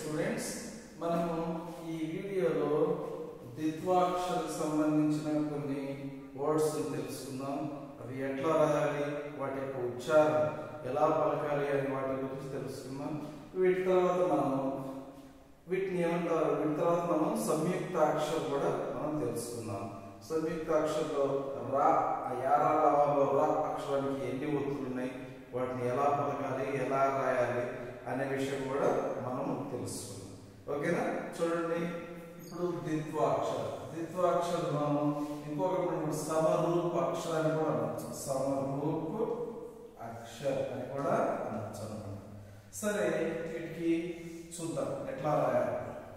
Students మనము ఈ వీడియోలో ద్విత్వాక్షరకు సంబంధించిన కొన్ని వర్డ్స్ తెలుసుకుందాం అవి ఎట్లా రాయాలి వాటి యొక్క ఉచ్చారణ ఎలా పలకాలి అని వాటి గురించి తెలుసుకుందాం వీటి తర్వాత మనము వీటిని ఏమంటారు వీటి తర్వాత మనం సంయుక్త అక్షరం కూడా మనం తెలుసుకుందాం సంయుక్త అక్షరంలో రా ఆ యారా లావాలో రా అక్షరానికి ఎన్ని ఒత్తులు ఉన్నాయి వాటిని ఎలా పలకాలి ఎలా రాయాలి అనే విషయం కూడా మనం తెలుసుకుందాం ఓకేనా చూడండి ఇప్పుడు ద్విత్వాక్షరం ద్విత్వాక్షరం మనం ఇంకొకటి మనం సమరూప అక్షరాన్ని కూడా అనొచ్చు సమరూప అక్షర్ అని కూడా అనొచ్చు అనమాట సరే వీటికి చూద్దాం ఎట్లా రాయాలి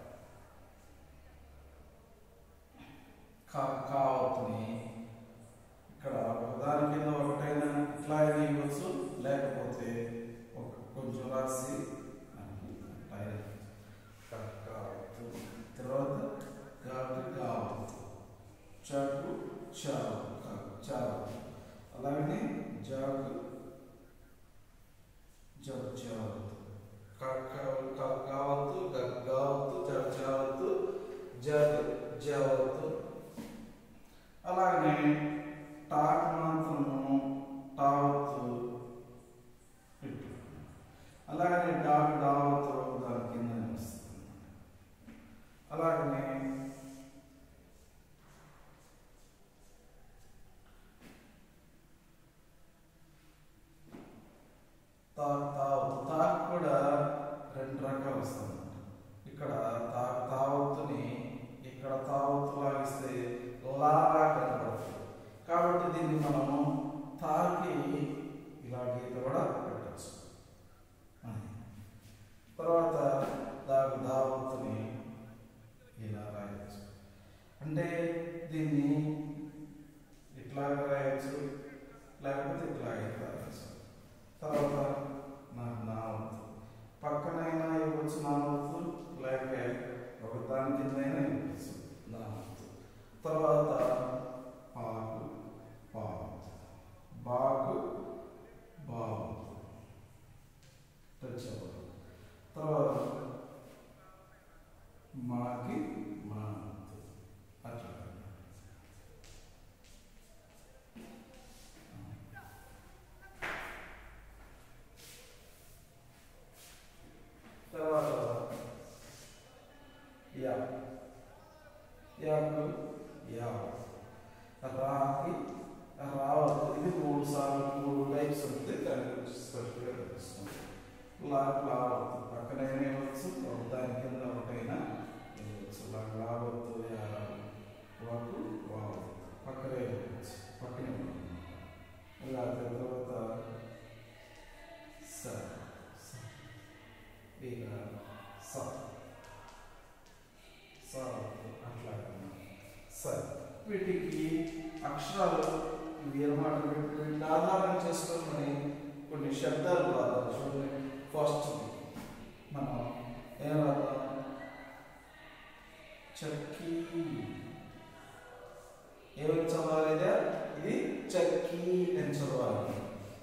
కా కావత్ని ఇక్కడ ఒకదాని కింద ఒకటైనా ఇట్లా అయినా ఇవ్వచ్చు లేకపోతే ఒక కొంచెం రాసి అట్లా అయినా కా- కావత్తు తర్వాత గాకు గావత్తు చాకు చావు కా- చావు అలాగనే జాకు జగ్ జావత్తు కా- కా- కా- కావత్తు గ- గావత్తు జగ్ జావత్తు జగ్ జావత్తు అలాగనే టాక్ మాత్రము టావత్తు ఇటు అలాగనే డాక్ డావత్తు దాని కింద వస్తుంది అలాగనే తాక్ తావత్తు తాక్ కూడా రెండు రకాలు వస్తుంది ఇక్కడ తాక్ తావత్తుని ఇక్కడ తావత్తు లాగిస్తే లాగా కనబడుతుంది కాబట్టి దీన్ని మనము తాకి ఇలా గీత కూడా పెట్టచ్చు అని. తర్వాత దాకు దావత్తుని ఇలా రాయచ్చు అంటే దీన్ని ఇట్లాగా రాయచ్చు లేకపోతే ఇట్లాగే రాయచ్చు తర్వాత నాకు నావత్తు పక్కనైనా ఇవ్వచ్చు నావత్తు లేక ఒక దాని కిందైనా ఇవ్వచ్చు నావత్తు తర్వాత పాకు పావత్తు బాకు బావత్తు టచ్ అవ్వదు తర్వాత మాకి మానత్తు అట్లా తర్వాత యా యాకు యా రాకి రావద్దు ఇది మూడు సార్లు మూడు టైప్స్ ఉంటుంది దాని గురించి స్పెషల్గా తెలుస్తుంది లాక్ లావద్దు పక్కన ఏమేవచ్చు దాని కింద ఒకటైనా వేయవచ్చు లాక్ లావద్దు యా వాకు వావద్దు పక్కనే వేయవచ్చు పక్కనే ఇలా తర్వాత స స. ఇక స స అట్లా సరే వీటికి అక్షరాలు ఇవి అనమాట వీటిని ఆధారం చేసుకొని మరి కొన్ని శబ్దాలు రాద్దాం చూడండి ఫస్ట్ మనం ఏం రాద్దాం చక్కీ ఏమని చదవాలి ఇదే ఇది చక్కీ అని చదవాలి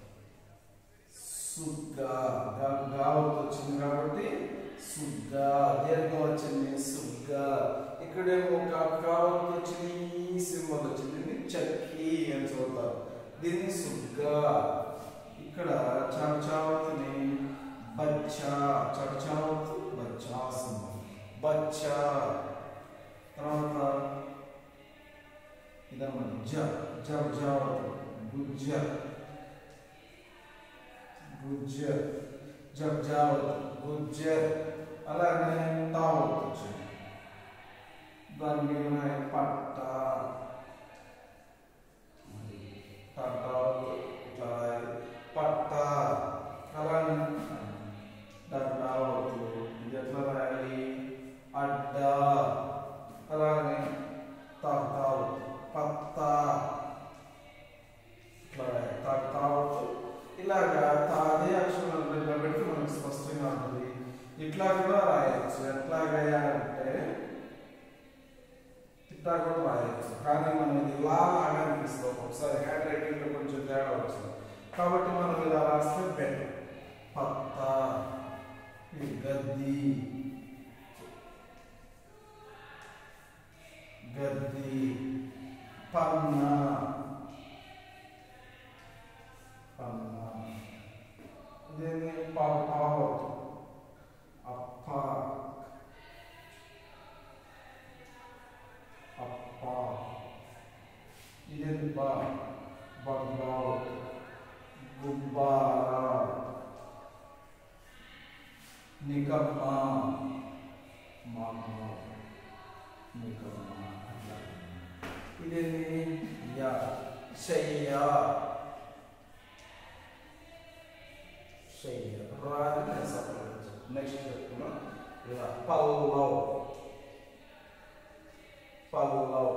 సుగ్గా గా- గావత్ వచ్చింది కాబట్టి సుగ్గా దీర్ఘం వచ్చింది సుగ్గా ఇక్కడేమో కా- కావత్ వచ్చింది ఈ సింబల్ వచ్చింది దీన్ని చక్కి అని చదువుతారు దీన్ని సుగ్గా ఇక్కడ చడచావత్ని బచ్చా చడచావత్ బచ్చా సింబల్ బచ్చా తర్వాత ఇదన్నమాట జ జబ్ జావత్ గుజ్జ గుజ్జర్ జబ్ జావత్ గుజ్జర్ అలాగే తావత్ వచ్చింది దాని మీద ఉన్నాయి పట్ట పట్టావత్ ఇట్లా రాయాలి పట్ట అలాగే డావత్ ఇది ఎట్లా రాయాలి అడ్డ అలాగే తావత్ పత్త ఇట్లా రాయాలి తావత్ ఇలాగా అదే అక్షరం పెడితే మనకు స్పష్టంగా ఉంటుంది ఇట్లా కూడా రాయొచ్చు ఎట్లా రాయాలంటే ఇట్లా కూడా రాయొచ్చు కానీ మనం ఇది ఇలా లాగా అనిపిస్తాం ఒకసారి హ్యాండ్ రైటింగ్ లో కొంచెం తేడా వచ్చింది కాబట్టి మనం ఇలా రాస్తే బెటర్ పత్త ఇది గద్ది పపావతు అప్ప అప్ప ఇదేంటి బా బగ్గావ్ గుబ్బారా నికమ్మా మామ నికమ్మా అట్లా ఇదేంటి యా శయ్య శయ్య రాని సపరేట్ నెక్స్ట్ చెప్తున్నా ఇలా పల్లవ్ పల్లవ్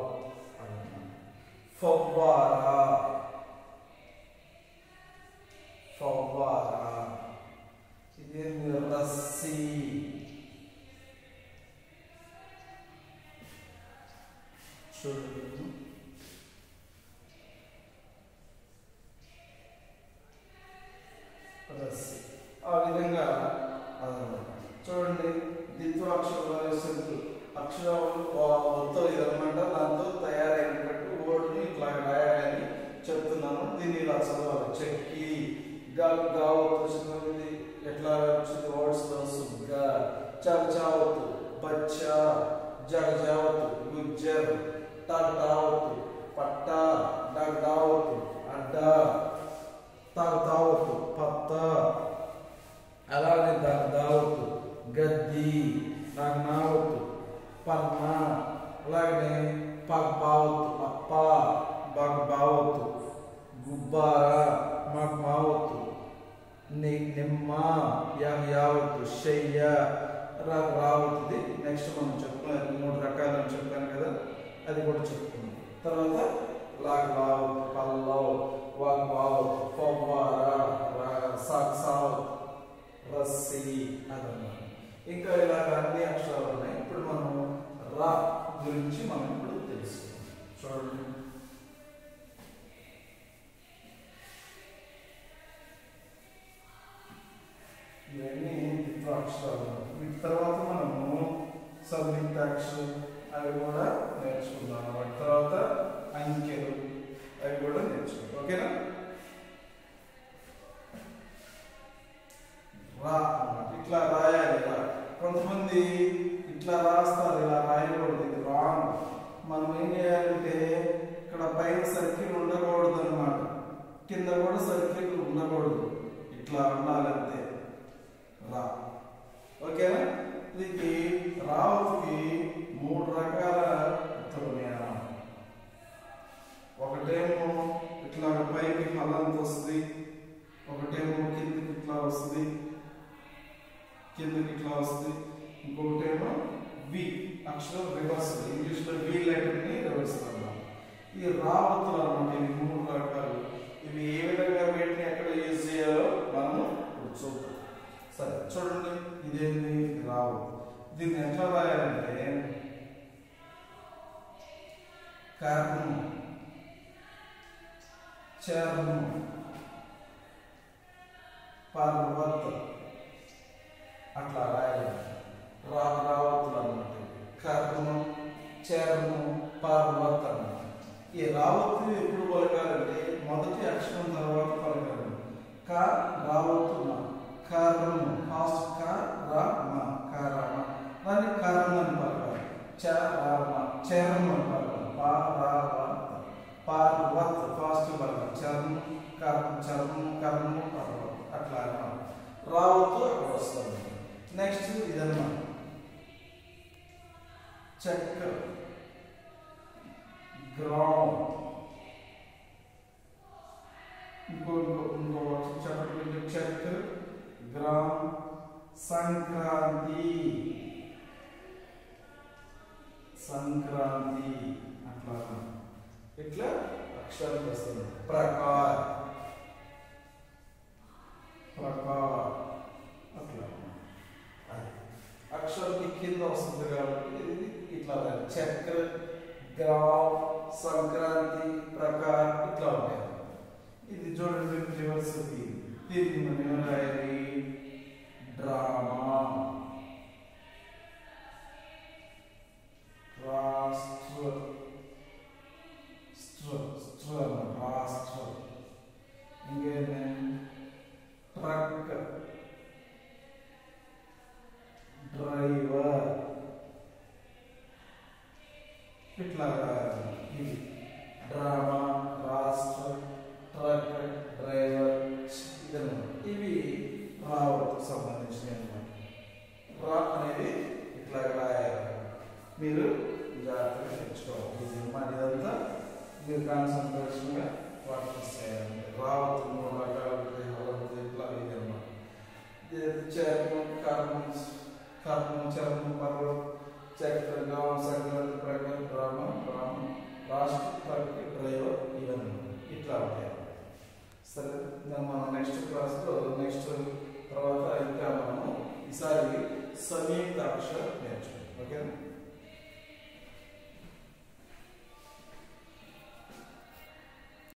ఫవ్వారా ఫవ్వారా ఇదేంటి రస్సీ చూడండి రస్సీ ఆ విధంగా అదనమాట చూడండి ద్విత్వాక్షరాలు సంఖ్యలు అక్షరాలు మొత్తం ఇదనమాట దాంతో తయారైనటువంటి వర్డ్ని ఇట్లా రాయాలని చెప్తున్నాను దీన్ని ఇలా చదవాలి చెక్కి గా గావత్తు వచ్చింది ఎట్లా వచ్చింది వర్డ్స్ సుగ్గా చల్ చావత్తు బచ్చా జగ జావత్తు గుజ్జర్ టగ్ టావత్తు పట్ట డగ్ డావత్తు అడ్డ తాగ్ తావత్తు పత్త అలాగే దాని దావత్తు గద్ది నాకు నావత్తు పన్న అలాగనే పగ్ బావత్తు అప్ప బగ్ బావత్తు గుబ్బార మగ్ మావత్తు ని నిమ్మ యాగ్ యావత్తు శయ్య రాగ్ రావత్తుది నెక్స్ట్ మనం చెప్పుకున్నాం మూడు రకాలని చెప్పాను కదా అది కూడా చెప్పుకున్నాం తర్వాత లాగ్ లావత్తు పల్లవ్ వాగ్ వావత్తు ఫవ్వార సాగ్ సావత్తు రస్సి అదన్నమాట ఇంకా ఇలాగ అన్ని అక్షరాలు ఉన్నాయి ఇప్పుడు మనం రా గురించి మనం ఇప్పుడు తెలుసుకుందాం చూడండి ఇవన్నీ అక్షరాలు వీటి తర్వాత మనము సంయుక్తాక్షరం అవి కూడా నేర్చుకుందాం వాటి తర్వాత అంకెలు అవి కూడా నేర్చుకుందాం ఓకేనా రా అన్నమాట ఇట్లా రాయాలి ఇలా కొంతమంది ఇట్లా రాస్తారు ఇలా రాయకూడదు ఇది రాంగ్ మనం ఏం చేయాలంటే ఇక్కడ పైన సర్కిల్ ఉండకూడదు అనమాట కింద కూడా సర్కిల్ ఉండకూడదు ఇట్లా ఉండాలంతే రా ఓకేనా దీనికి రావుకి మూడు రకాల ఉత్తరం అన్నమాట ఒకటేమో ఇట్లా పైకి హలంత వస్తుంది ఒకటేమో కిందకి ఇట్లా వస్తుంది కిందకి ఇట్లా వస్తుంది ఇంకొకటేమో వి అక్షరం రివర్స్ ఇంగ్లీష్ లో వి లెటర్ ని రివర్స్ అన్నమాట ఈ రావతులు అన్నమాట ఇవి మూడు రకాలు ఇవి ఏ విధంగా వీటిని ఎక్కడ యూజ్ చేయాలో మనము ఇప్పుడు చూద్దాం సరే చూడండి ఇదేంటి రావు దీన్ని ఎట్లా రాయాలంటే కారణం చర్మం పర్వత్ అట్లా రాయాలి రా రావతులు అన్నమాట కర్మం చర్మం పర్వత్ అన్నమాట ఈ రావత్తు ఎప్పుడు పలకాలంటే మొదటి అక్షరం తర్వాత పలకాలి క రావతున్న కర్మ ఫాస్ట్ క ర మ కరమ దాన్ని కర్మ అని పలకాలి చ రామ చర్మ అని పలకాలి పా రా వ పార్వత్ ఫాస్ట్ పలకాలి చర్మ కర్మ చర్మ కర్మ పర్వత్ అట్లా అన్నమాట రావత్తు అక్కడ వస్తుంది నెక్స్ట్ ఇదన్నమాట చెక్ గ్రౌండ్ ఇంకో ఇంకో ఇంకో చెప్పండి చెక్ గ్రామ్ సంక్రాంతి సంక్రాంతి అట్లా ఇట్లా అక్షరాలు వస్తుంది ప్రకార్ ప్రకార్ అట్లా అది అక్షరం కింద వస్తుంది కాబట్టి ఇది ఇట్లా రాయాలి. చక్ర గ్రామ్ సంక్రాంతి ప్రకార్ ఇట్లా ఉంటాయి ఇది చూడండి రివర్స్ దీనికి మనం ఏం రాయాలి డ్రామా రాష్ట్ర స్ట్ర స్ట్ర రాష్ట్ర ఇంకేంటి ట్రక్ డ్రైవర్ ఇట్లా ఇవి డ్రామా రాష్ట్ర ట్రక్ డ్రైవర్ ఇదన్నమాట ఇవి రావకు సంబంధించినవి అన్నమాట రా అనేది ఇట్లా రాయాలి మీరు జాగ్రత్తగా తెచ్చుకోవాలి ఇది అన్నమాట ఇదంతా మీరు కాన్సన్ట్రేషన్గా ప్రాక్టీస్ చేయాలి రావద్దు మూడు రకాలు ఉంటాయి హలవద్దు ఇట్లా ఇది అన్నమాట చర్మం కర్మం కర్మం చర్మం పర్వం చక్ర గౌన్ సంక్రాంతి ప్రకటన డ్రామ డ్రామ రాష్ట్ర ట్రక్ డ్రైవర్ ఇవన్నీ ఇట్లా ఉంటాయి సరే ఇంకా మనం నెక్స్ట్ క్లాస్లో నెక్స్ట్ తర్వాత ఇంకా మనము ఈసారి సంయుక్త అక్షరం నేర్చుకుంటాం ఓకేనా